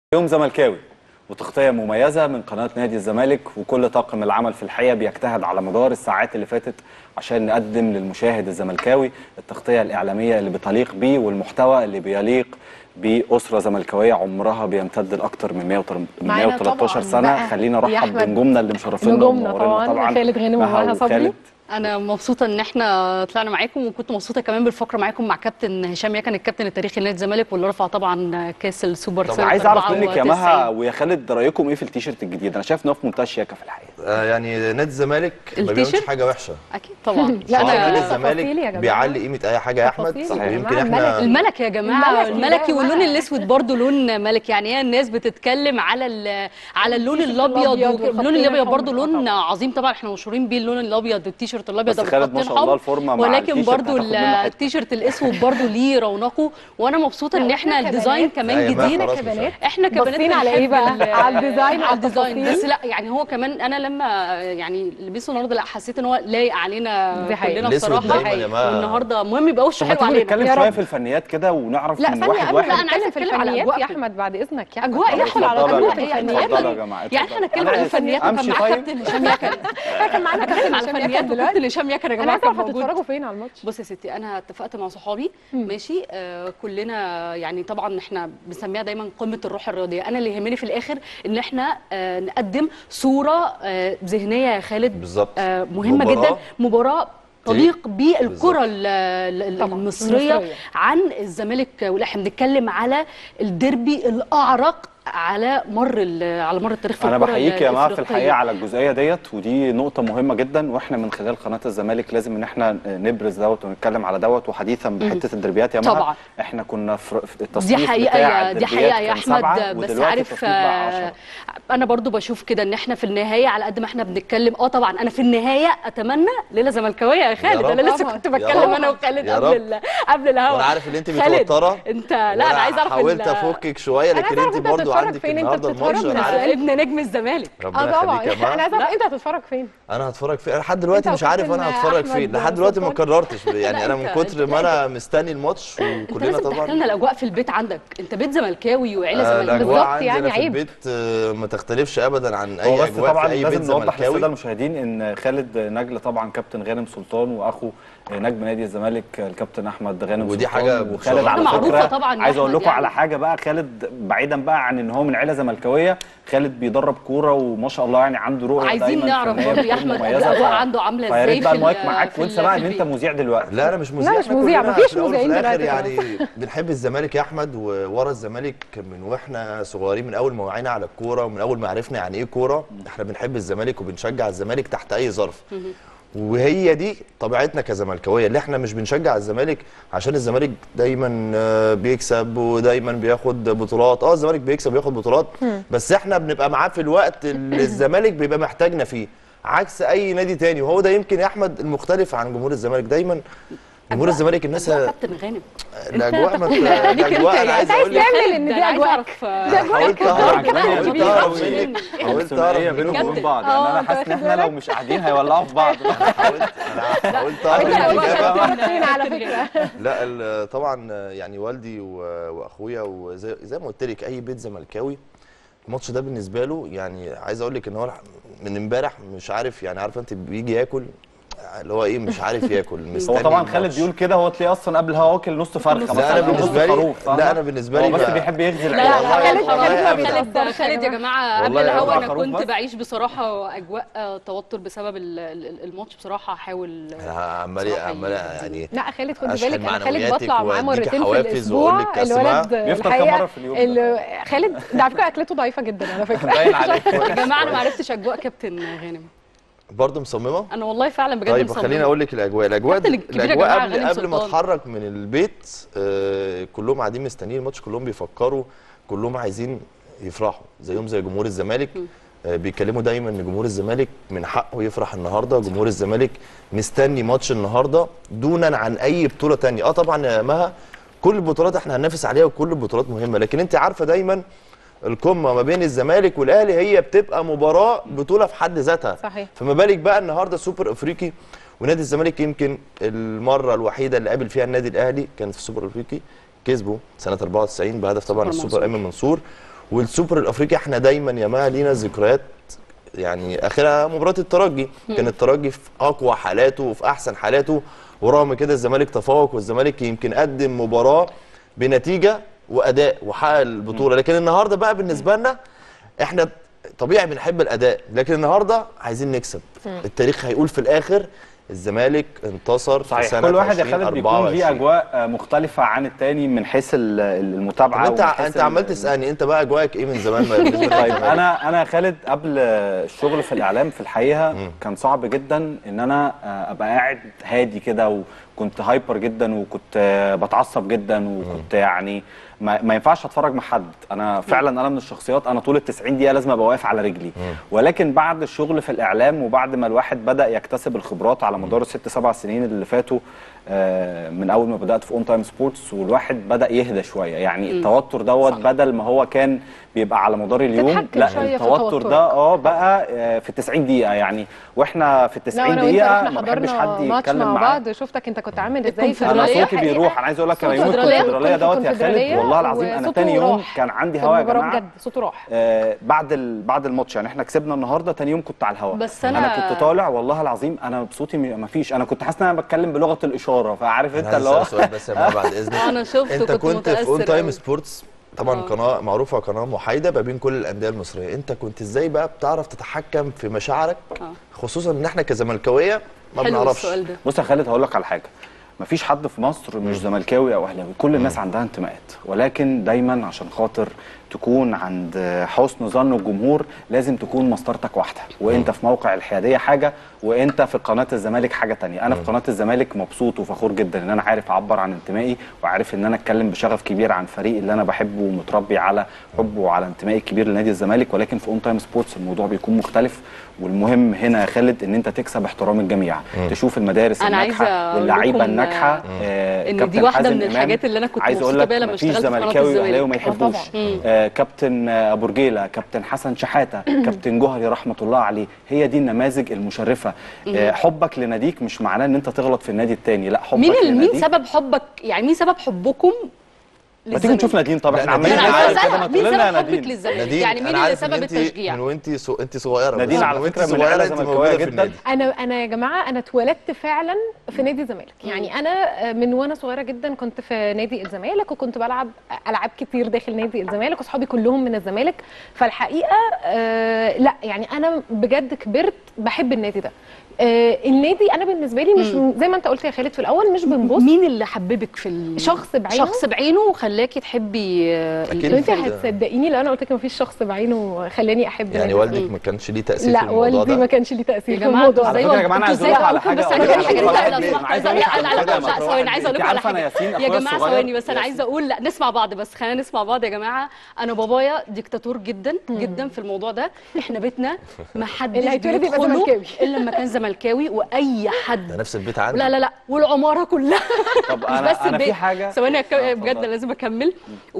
يوم زملكاوي وتغطية مميزة من قناة نادي الزمالك وكل طاقم العمل في الحقيقة بيجتهد على مدار الساعات اللي فاتت عشان نقدم للمشاهد الزملكاوي التغطية الإعلامية اللي بتليق بيه والمحتوى اللي بيليق بأسرة زملكاوية عمرها بيمتد لأكتر من 113 طبعاً سنة بقى خلينا يا نرحب أحمد. بنجومنا اللي مشرفينا نجومنا ومنورينا طبعاً، خالد غانم مها ومها صبري. وخالد. انا مبسوطه ان احنا طلعنا معاكم وكنت مبسوطه كمان بالفقره معاكم مع كابتن هشام يكن الكابتن التاريخي لنادي الزمالك واللي رفع طبعا كاس السوبر طب سنة عايز اعرف 94. منك يا مها ويا خالد رايكم ايه في التيشيرت الجديد انا شايف ان هو في منتهى الشياكه في الحقيقه آه، يعني نادي الزمالك ما بيعملش التيشيرت؟ حاجه وحشه اكيد طبعا لا، لا أنا نادي عايزة تفاصيل يا الزمالك جماعة. بيعلي قيمه اي حاجه يا احمد تفاصيل يا ويمكن جماعة، احنا الملك يا جماعه الملكي الملكي ده واللون بقى. الاسود برضه لون ملك يعني هي الناس بتتكلم على ال- على اللون التيشيرت الابيض الأبيض وك- والخطين اللون الابيض الحمر. برضه آه لون طبعاً. عظيم طبعا احنا مشهورين بيه اللون الابيض التيشيرت الابيض بس خالد ما بالخطين شاء الله حمر. الفورمه مع ولكن التيشيرت برضه هتاخد منه حتة. التيشيرت الاسود برضه ليه رونقه وانا مبسوطه ان لا، احنا إحنا الديزاين كبنات- كمان لا يا جماعة جديد خلاص مش كبنات احنا كبنات باصين على إيه بنحب بقى؟ ال- على الديزاين على الديزاين والتفاصيل؟ بس لا يعني هو كمان انا لما يعني لبسه النهارده لا حسيت ان هو لايق علينا دي حقيقة. كلنا الأسود بصراحه دايماً يا جماعة. والنهارده المهم يبقى وش طب ما حلو تيجي علينا نتكلم يا شويه رب. في الفنيات كده ونعرف لا من ثانية واحد قبل واحد ما لا، أنا عايزة نتكلم في أتكلم على الفنيات أجواء يا كده. أحمد بعد إذنك يا أجواء أحمد. يا ندخل على اتفضلوا أجواء يا جماعة. الفنيات اتفضلوا يا جماعه يعني احنا اتفضلوا. هنتكلم على أنا الفنيات أمشي وكان مع طيب؟ كابتن هشام يكن كان معانا هنتكلم كابتن على هشام الفنيات يكن دلوقتي وكابتن هشام يكن يا أنا جماعه عايزة كان أعرف موجود هتتفرجوا فين على الماتش بص يا ستي انا اتفقت مع صحابي ماشي آه كلنا يعني طبعا احنا بنسميها دايما قمه الروح الرياضيه انا اللي يهمني في الاخر ان احنا آه نقدم صوره آه ذهنيه يا خالد بالظبط. آه مهمه مباراة جدا مباراه تليق بالكره بالظبط. ال- ال- طبعاً، المصريه المصرية. عن الزمالك ولا احنا بنتكلم على الديربي الاعرق على مر ال- على مر التاريخ في انا الكرة بحييك يا جماعه في الإفريقية. الحقيقه على الجزئيه ديت ودي نقطه مهمه جدا واحنا من خلال قناه الزمالك لازم ان احنا نبرز دوت ونتكلم على دوت وحديثا بحته الدربيات يا طبعاً. مها احنا كنا في في التصنيف دي حقيقه بتاع يا دي الدربيات حقيقه يا كان سبعة، احمد بس ودلوقتي عارف التصنيف بقى آه، 10. انا برضو بشوف كده ان احنا في النهايه على قد ما احنا بنتكلم اه طبعا انا في النهايه اتمنى ليله زملكاويه يا خالد رب. انا لسه طبعاً. كنت يا بتكلم رب. انا وخالد يا قبل رب. ال- قبل الهوا وانا عارف ان انت خالد، متوتره انت لا انا وأنا عايز اعرف حاولت ال- افكك شويه أنا لكن عايزة أعرف انت أنت برضو هتتفرج عندك فين؟ أنت النهارده بتتفرج الماتش من انا السؤال. عارف ابن نجم الزمالك اه ربنا طبعا يخليك يا انا مها عايزه اعرف انت هتتفرج فين انا هتفرج فين انا لحد دلوقتي أنت مش عارف وكابتن انا هتفرج أحمد فين لحد دلوقتي ما سلطان. قررتش يعني لا، انا من أنت- كتر أنت ما انا مستني الماتش انت وكلنا لازم تحكي لنا طبعا الاجواء في البيت عندك انت بيت زملكاوي وعيله آه، زملكاويه الاجواء بالظبط عندنا يعني في عيب. البيت آه، ما تختلفش ابدا عن هو اي بس اجواء طبعا في اي بيت لازم نوضح للساده زملكاوي المشاهدين ان خالد نجل طبعا كابتن غانم سلطان واخو نجم نادي الزمالك الكابتن احمد غانم ودي سلطان حاجة وخالد بصراحة على معروفة فكره طبعاً يا عايز اقول أحمد لكم يعني. على حاجه بقى خالد بعيدا بقى عن ان هو من عيله زملكاويه خالد بيدرب كوره وما شاء الله يعني عنده رؤيه عايزين دايما نعرف فنية برضه يا بتكون احمد مميزة. الاجواء ف- عنده عامله فيا ازاي ريت بقى في المايك ال- معاك في وانسى ال- بقى في ان انت البيت. مذيع دلوقتي لا انا مش مذيع مش إحنا مذيع، كلنا مفيش في الأول وفي مذيعين الآخر دلوقتي يعني بنحب الزمالك يا احمد وورا الزمالك من واحنا صغيرين من اول ما وعينا على الكوره ومن اول ما عرفنا يعني ايه كوره احنا بنحب الزمالك وبنشجع الزمالك تحت اي ظرف وهي دي طبيعتنا كزملكاويه اللي احنا مش بنشجع الزمالك عشان الزمالك دايما آه، بيكسب ودايما بياخد بطولات اه الزمالك بيكسب وياخد بطولات بس احنا بنبقى معاه في الوقت اللي الزمالك بيبقى محتاجنا فيه عكس اي نادي تاني وهو ده يمكن يا احمد المختلف عن جمهور الزمالك دايما جمهور الزمالك الناس أجواء كابتن غانم الاجواء ما ليك انت الاجواء انا يا عايز عايز اقول لك تعمل ان ده دي أنا عايزة اجواء أعرف، آه، ده أجواء حاولت اهرب عجباني حاولت الفيديو. اهرب بيخافش منك مني. حاولت الثنائيه اهرب بينهم منك وبين بعض آه، يعني انا أنت حاسس واخد ان احنا لو مش قاعدين هيولعوا في بعض حاولت انا حاولت اهرب انت من لو مش الاجابه هتتفرج فين على فكره لا ال- طبعا يعني والدي و- واخويا وزي زي ما قلت لك اي بيت زملكاوي الماتش ده بالنسبه له يعني عايز اقول لك ان هو من امبارح مش عارف يعني عارفه انت بيجي ياكل اللي هو ايه مش عارف ياكل مستني هو طبعا خالد الماتش. بيقول كده هو تلاقيه اصلا قبل هو واكل نص فرخه لا، مثلا انا أو نص بالنسبه لي خروف، فاهمة؟ لا انا بالنسبه لي هو بس ما- بيحب يغزي لا العيال لا والله خالد والله خالد أبداً. خالد خالد يا جماعه قبل والله الهوا أبداً. انا خروف كنت بس. بعيش بصراحه اجواء آه، توتر بسبب ال- ال- الماتش بصراحه هحاول أنا عمال بصراحة عمال يعني يعني لا خالد خد أشحن بالك انا خالد معنوياتك بطلع معاه وأديكي مرتين في حوافز وأقول الاسبوع لك أسماء. الولد بيفطر كام الحقيقة مرة في اليوم ال- خالد ده على فكره اكلته ضعيفه جدا على فكره باين عليك يا جماعه انا ما عرفتش اجواء كابتن غانم برضه مصممه انا والله فعلا بجد طيب مصممة. خليني اقول لك الاجواء الاجواء كابتن الكبير يا الاجواء جماعة قبل غانم قبل ما سلطان. اتحرك من البيت آه كلهم قاعدين مستنيين الماتش كلهم بيفكروا كلهم عايزين يفرحوا زيهم زي جمهور الزمالك آه بيتكلموا دايما ان جمهور الزمالك من حقه يفرح النهارده جمهور الزمالك مستني ماتش النهارده دونا عن اي بطوله تانية اه طبعا يا مها كل البطولات احنا هننافس عليها وكل البطولات مهمه لكن انت عارفه دايما القمه ما بين الزمالك والاهلي هي بتبقى مباراه بطوله في حد ذاتها صحيح. فما بالك بقى النهارده سوبر افريقي ونادي الزمالك يمكن المره الوحيده اللي قابل فيها النادي الاهلي كانت في السوبر الافريقي كسبوا سنه 94 بهدف طبعا سوبر السوبر منصور. ايمن منصور والسوبر الافريقي احنا دايما يا ما لينا ذكريات يعني اخرها مباراه الترجي كان الترجي في اقوى حالاته وفي احسن حالاته ورغم كده الزمالك تفوق والزمالك يمكن قدم مباراه بنتيجه واداء وحقق البطوله لكن النهارده بقى بالنسبه لنا احنا طبيعي بنحب الاداء لكن النهارده عايزين نكسب التاريخ هيقول في الاخر الزمالك انتصر في صحيح سنه كل واحد يا خالد بيكون 2024. ليه اجواء آه، مختلفه عن التاني من حيث ال- المتابعه طب انت ومن حيث انت عمال ال- تسالني انت بقى اجواءك ايه من زمان ما بالنسبه طيب للزمالك؟ انا انا يا خالد قبل الشغل في الاعلام في الحقيقه كان صعب جدا ان انا آه، ابقى قاعد هادي كده وكنت هايبر جدا وكنت آه، بتعصب جدا وكنت يعني ما, ما ينفعش اتفرج مع حد انا فعلا انا من الشخصيات انا طول ال 90 دقيقه لازم ابقى واقف على رجلي ولكن بعد الشغل في الاعلام وبعد ما الواحد بدا يكتسب الخبرات على مدار الست سبع سنين اللي فاتوا آه، من اول ما بدات في اون تايم سبورتس والواحد بدا يهدى شويه يعني التوتر دوت بدل ما هو كان بيبقى على مدار اليوم تتحكم لا شوية في التوتر توترك. ده اه بقى آه، في 90 دقيقه يعني واحنا في ال لا 90 انا وانت دقيقه رحنا ما بحبش حضرنا حد ماتش يتكلم مع معاه بعض شفتك انت كنت عامل ازاي في الكونفدرالية انا الرؤية صوتي بيروح انا عايز اقول لك انا صوت يوم الكونفدرالية الكونفدراليه كنت في دوت يا خالد الكونفدرالية والله العظيم انا وصوته تاني يوم راح كان عندي في هوا يا المباراة جماعه بجد صوته راح آه بعد ال... بعد الماتش يعني احنا كسبنا النهارده تاني يوم كنت على الهواء بس انا أنا- كنت طالع والله العظيم انا بصوتي ما فيش انا كنت حاسس ان انا بتكلم بلغه الاشاره فعارف انا انت عايز اللي هو اسال سؤال بس يا ماما بعد اذنك انا شفت انت كنت كنت في اون متأثر تايم أوي. سبورتس طبعا آه. قناه معروفه قناه محايده ما بين كل الانديه المصريه انت كنت ازاي بقى بتعرف تتحكم في مشاعرك آه. خصوصا ان احنا كزملكاويه ما حلو بنعرفش السؤال ده بص يا خالد هقول لك على حاجه مفيش حد في مصر مش زملكاوي او اهلاوي كل الناس عندها انتماءات ولكن دايما عشان خاطر تكون عند حسن ظن الجمهور لازم تكون مسطرتك واحده وانت في موقع الحياديه حاجه وانت في قناه الزمالك حاجه تانية انا في قناه الزمالك مبسوط وفخور جدا ان انا عارف اعبر عن انتمائي وعارف ان انا اتكلم بشغف كبير عن فريق اللي انا بحبه ومتربي على حبه وعلى انتمائي الكبير لنادي الزمالك ولكن في اون تايم سبورتس الموضوع بيكون مختلف والمهم هنا يا خالد ان انت تكسب احترام الجميع تشوف المدارس أنا الناجحه عايزة أقول واللعيبه لكم، الناجحه آه، إن دي كابتن واحدة حازم من إمام. الحاجات اللي أنا كنت عايز اقول مبسوطة لك بيها لما مفيش اشتغلت في قناة زملكاوي الزمالك. واهلاوي ما آه، طبعاً. يحبوش آه كابتن آه، ابو رجيله كابتن حسن شحاته كابتن جوهري رحمه الله عليه هي دي النماذج المشرفه آه حبك لناديك مش معناه ان انت تغلط في النادي التاني لا حبك مين ال- مين لناديك سبب حبك يعني مين سبب حبكم ما تيجي نشوف نادين طب لا، احنا نادين عمالين انا عارف عايزه نعمل كده اسالها ما مين تقول لنا يا سبب حبك نادين للزمالك نادين يعني مين انا اللي عارف ان سبب انت التشجيع من وانت سو... انت صغيره نادين بس على من وانت فكرة من صغيره عيلة انت زملكاوية موجوده في جداً. النادي انا انا يا جماعه انا اتولدت فعلا في نادي الزمالك يعني انا من وانا صغيره جدا كنت في نادي الزمالك وكنت بلعب العاب كتير داخل نادي الزمالك واصحابي كلهم من الزمالك فالحقيقه آه لا يعني انا بجد كبرت بحب النادي ده آه النادي انا بالنسبه لي مش زي ما انت قلت يا خالد في الاول مش بنبص مين اللي حببك في ال... شخص بعينه؟ شخص بعينه وخلاكي تحبي آه، ال- أكيد. طب انت كده. هتصدقيني لو انا قلت لك مفيش شخص بعينه خلاني احب يعني نادي والدك ما كانش ليه تاثير في لا الموضوع والدي ما ده كانش ليه يا تاثير في جماعه الموضوع انتوا ده ازاي على فكرة يا جماعة أنا انتوا عايز ازاي أقول لك على ممكن بس حاجة، انا أقول لك حاجه على لو حاجة. سمحت عايز لا أقول لك على لا حاجة لا ما تروح ثواني عايزه اقول لكم على أنت عارفة حاجه أنا ياسين يا أخويا جماعه الصغير؟ ثواني بس انا ياسين. عايزه اقول لا نسمع بعض بس خلينا نسمع بعض يا جماعه انا بابايا ديكتاتور جدا جدا في الموضوع ده احنا بيتنا ما حدش اللي هيتولد يبقى بيدخله زملكاوي. الا لما كان زملكاوي واي حد ده نفس البيت عندي لا لا لا والعماره كلها طب مش انا بس انا في البيت. حاجه ثواني أك- آه، بجد اتفضل. لازم اكمل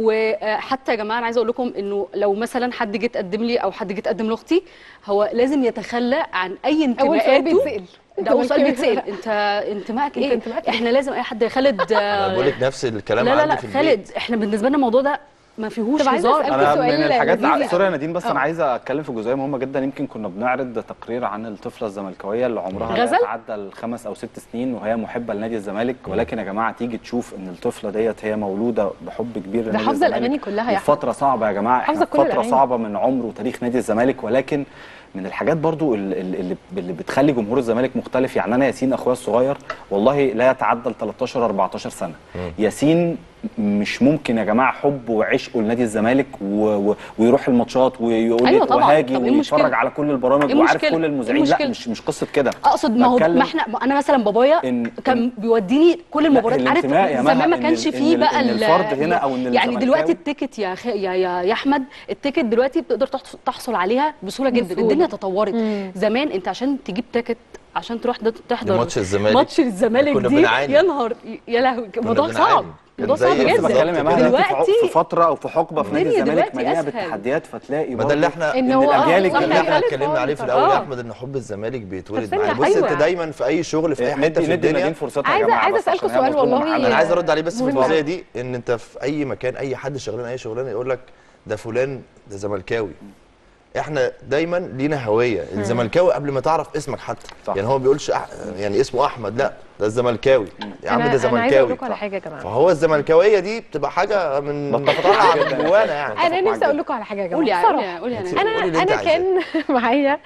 وحتى يا جماعه انا عايزه اقول لكم انه لو مثلا حد جه تقدم لي او حد جه تقدم لاختي هو لازم يتخلى عن اي اول سؤال انتماءاته بيتسال ده اول سؤال زملكاوي. بيتسال انت انتمائك أنت ايه؟ انتمائك إيه؟ احنا لازم اي حد يا خالد انا بقول لك نفس الكلام لا لا عندي لا في البيت خالد احنا بالنسبه لنا الموضوع ده ما فيهوش طب عايزة هزار أسألك انا سؤال من الحاجات لذيذ ع- سوري يا أوي. نادين بس آه. انا عايزه اتكلم في جزئيه مهمه جدا يمكن كنا بنعرض تقرير عن الطفله الزملكاويه اللي عمرها لا غزل؟ يتعدى الخمس او ست سنين وهي محبه لنادي الزمالك ولكن يا جماعه تيجي تشوف ان الطفله ديت هي مولوده بحب كبير لنادي حافظة الزمالك الأغاني كلها يا وفي فتره صعبه يا جماعه احنا حافظة في كل فتره الأغاني. صعبه من عمر وتاريخ نادي الزمالك ولكن من الحاجات برضو ال- ال- اللي, اللي بتخلي جمهور الزمالك مختلف يعني انا ياسين اخويا الصغير والله لا يتعدى ال 13 14 سنه ياسين مش ممكن يا جماعه حبه وعشقه لنادي الزمالك و... و... ويروح الماتشات ويقول أيوة لي طبعاً. وهاجي طب إيه ويتفرج المشكلة؟ على كل البرامج إيه وعارف المشكلة؟ كل إيه المذيعين لا المشكلة؟ مش مش قصه كده اقصد ما هو بتكلم ما احنا انا مثلا بابايا إن- كان إن- بيوديني كل المباريات عارف الانتماء يا مها، زمان ما إن كانش ال- إن فيه ال- بقى إن ال- الفرد هنا أو إن يعني الزملكاوي- دلوقتي التيكت يا خ... يا يا يا احمد التيكت دلوقتي بتقدر تحص- تحصل عليها بسهوله جدا بسهولة. الدنيا تطورت مم. زمان انت عشان تجيب تيكت عشان تروح ده- تحضر ماتش الزمالك. ماتش الزمالك كنا دي بنعاني. يا نهار يا لهوي موضوع بنعاني. صعب كان موضوع زي صعب بالظبط بس جدا بتكلم يا مها دلوقتي دلوقتي في فتره او في حقبه في نادي الدنيا الزمالك دلوقتي مليئه أسهل. بالتحديات فتلاقي ما ده اللي برضو احنا إن ان هو الاجيال آه، ده اللي الجديده احنا خالد اتكلمنا عليه في خالص. الاول يا آه. احمد ان حب الزمالك بيتولد استنى، معانا بص أيوة. انت دايما في اي شغل في اي ندي حته في ندي الدنيا نادين فرصتها عايزة- يا جماعه عايزة بس أسألكوا عشان هي سؤال مظلومة والله. معانا. انا عايز ارد عليه بس في مهم الجزئيه أوي. دي ان انت في اي مكان اي حد شغلان اي شغلانه يقول لك ده فلان ده زملكاوي احنا دايما لينا هويه الزملكاوي قبل ما تعرف اسمك حتى صح. يعني هو ما بيقولش أح... يعني اسمه احمد لا ده الزملكاوي يا عم أنا- ده انا عايزه اقول زملكاوي لكم على حاجه يا جماعه فهو الزملكاويه دي بتبقى حاجه من متفق طالعه معاك من جدا. جوانا يعني انا معاك نفسي اقول جدا. لكم على حاجه يا جماعه قولي يا بصراحة. قولي قولي يا انت- نادين. انا قولي اللي انت انا كان معايا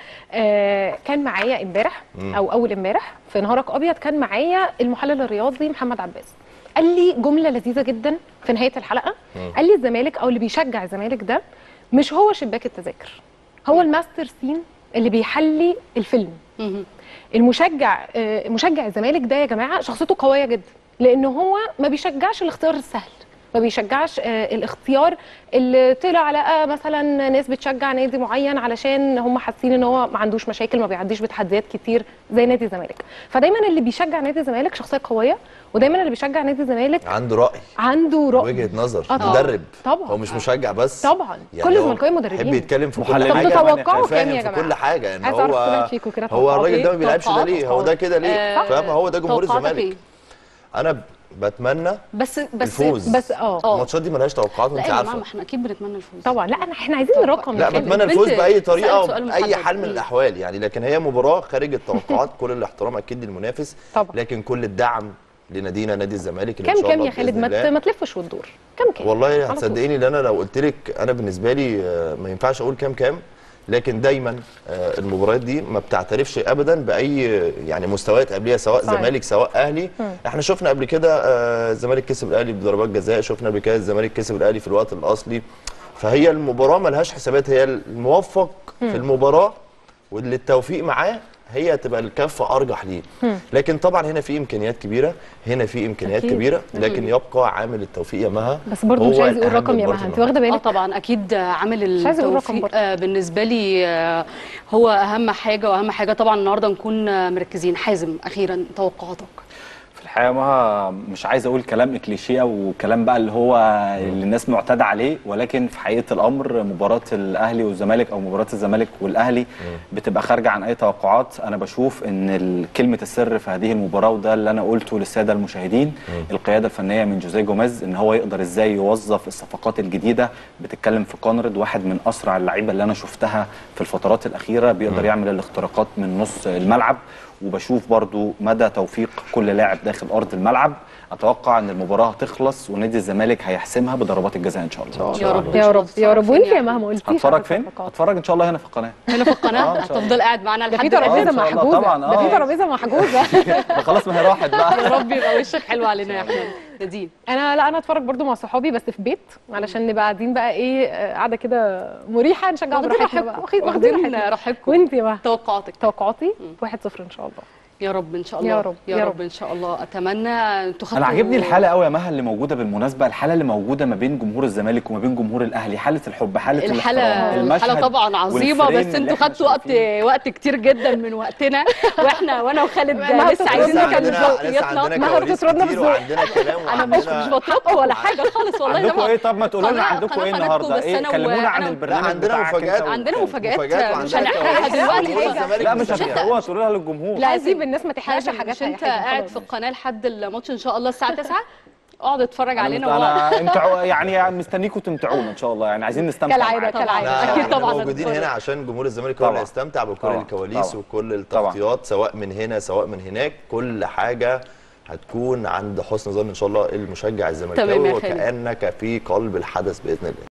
آه كان معايا امبارح او اول امبارح في نهارك ابيض كان معايا المحلل الرياضي محمد عباس قال لي جمله لذيذه جدا في نهايه الحلقه قال لي الزمالك او اللي بيشجع الزمالك ده مش هو شباك التذاكر هو الماستر سين اللي بيحلي الفيلم مهم. المشجع آه، مشجع الزمالك ده يا جماعه شخصيته قويه جدا لان هو ما بيشجعش الاختيار السهل ما بيشجعش آه، الاختيار اللي طلع لقى مثلا ناس بتشجع نادي معين علشان هم حاسين ان هو ما عندوش مشاكل ما بيعديش بتحديات كتير زي نادي الزمالك فدايما اللي بيشجع نادي الزمالك شخصيه قويه ودايما اللي بيشجع نادي الزمالك عنده راي عنده رؤيه وجهه نظر آه طبعاً. مدرب طبعاً. هو مش مشجع بس طبعا كل هو الزملكاويه مدربين يحب يتكلم في كل محللين حاجه كمان. تتوقعوا فاهم كام يا في جماعه كل حاجه ان عايز أعرف كمان هو فيكوا كده هو توقعات الراجل إيه؟ ده ما بيلعبش ده توقعات ليه هو ده كده ليه آه، فاهم هو ده جمهور توقعاتك الزمالك إيه؟ انا بتمنى بس بس الفوز. بس اه اه الماتشات دي ملهاش توقعات لا وانت يا جماعه عارفه ما احنا اكيد بنتمنى الفوز طبعا لا أنا- احنا عايزين الرقم لا الكامل. بتمنى البنت الفوز باي طريقه سألت سؤال باي محدد. حال من مم. الاحوال يعني لكن هي مباراه خارج التوقعات كل الاحترام اكيد للمنافس طبعا. لكن كل الدعم لنادينا نادي الزمالك اللي إن كام شاء كام الله يا خالد بإذن ما الله ت- ما تلفش وتدور كام كام والله على طول. هتصدقيني ان انا لو قلت لك انا بالنسبه لي آه، ما ينفعش اقول كام كام لكن دايما آه، المباريات دي ما بتعترفش ابدا باي آه، يعني مستويات قبليه سواء صحيح. زمالك سواء اهلي احنا شفنا قبل كده آه، الزمالك كسب الاهلي بضربات جزاء شفنا قبل كده الزمالك كسب الاهلي في الوقت الاصلي فهي المباراه ملهاش حسابات هي الموفق في المباراه واللي التوفيق معاه هي تبقى الكفه ارجح ليه لكن طبعا هنا في امكانيات كبيره هنا في امكانيات أكيد. كبيره لكن يبقى عامل التوفيق يا مها بس برضه مش هو عايز يقول الأهم رقم يا برضه مها انت معاه. واخده اه بالك طبعا اكيد عامل مش عايزة أقول رقم التوفيق برضه. آه، بالنسبه لي آه، هو اهم حاجه واهم حاجه طبعا النهارده نكون آه، مركزين حازم اخيرا توقعاتك في الحقيقه ما مش عايز اقول كلام كليشيه وكلام بقى اللي هو اللي الناس معتاده عليه ولكن في حقيقه الامر مباراه الاهلي والزمالك او مباراه الزمالك والاهلي بتبقى خارجه عن اي توقعات انا بشوف ان ال- كلمه السر في هذه المباراه وده اللي انا قلته للساده المشاهدين القياده الفنيه من جوزيه جوميز ان هو يقدر ازاي يوظف الصفقات الجديده بتتكلم في كونرد واحد من اسرع اللعيبه اللي انا شفتها في الفترات الاخيره بيقدر يعمل الاختراقات من نص الملعب وبشوف برضو مدى توفيق كل لاعب داخل ارض الملعب اتوقع ان المباراه هتخلص ونادي الزمالك هيحسمها بضربات الجزاء ان شاء الله يا رب يا رب يا رب وانت يا مها ما قلتيش هتفرج على فين التوقعات. هتفرج ان شاء الله هنا في القناه هنا في آه، القناه إن شاء الله. هتفضل قاعد معانا ده في لحد آه، ترابيزه إن شاء الله محجوزه طبعاً، ده في آه. ترابيزه محجوزه ده خلاص ما هي راحت يا بقى رب يبقى وشك حلو علينا يا احمد نادين انا لا انا اتفرج برضو مع صحابي بس في بيت علشان نبقى قاعدين بقى ايه آه، قاعده كده مريحه نشجع واخدين براحتنا بقى راحتكم. واخدين واخدين راحتنا راحتكم. وانت يا مها توقعاتك توقعاتي 1-0 ان شاء الله يا رب ان شاء الله يا رب، يا يا رب رب. ان شاء الله اتمنى انتوا انا خدتوا- عاجبني الحاله قوي يا مها اللي موجوده بالمناسبه الحاله اللي موجوده ما بين جمهور الزمالك وما بين جمهور الاهلي حاله الحب حاله الحالة الاحترام الحالة المشهد طبعا عظيمة والفريم بس اللي انتوا إحنا خدتوا وقت شايفينه. وقت كتير جدا من وقتنا واحنا وانا وخالد ما لسه عايزين هتطردنا نكمل كان لسه ذوقياتنا عندنا ما كواليس هتطردنا كتير بذوق. وعندنا كلام انا مش مش وعندنا بطلبكم ولا حاجة خالص والله عندكم ده ايه طب ما تقولوا لنا قناة- عندكم قناة ايه قناتكم النهارده بس ايه أنا كلمونا عن وأنا- البرنامج عندنا بتاعك مفاجآت. انت و- عندنا مفاجآت وعندنا مش هنحرقها كواليس. دلوقتي جمهور حاجة. الزمالك لا مش بتشجع. هتحرقوها تقولوا لها للجمهور لا حازم، سيب الناس ما تحرقش حازم حاجات مش انت قاعد في القناة لحد الماتش ان شاء الله الساعة 9 اقعد اتفرج علينا وهو- انا امتعوا يعني مستنيكم تمتعونا ان شاء الله يعني عايزين نستمتع كالعادة، معاكم. كالعادة. لا أكيد احنا طبعاً موجودين هنتفرج. هنا عشان جمهور الزمالك هو طبعاً. اللي يستمتع بكل طبعاً. الكواليس طبعاً. وكل التغطيات سواء من هنا سواء من هناك كل حاجه هتكون عند حسن ظن ان شاء الله المشجع تمام يا الزملكاوي خالد. وكانك في قلب الحدث باذن الله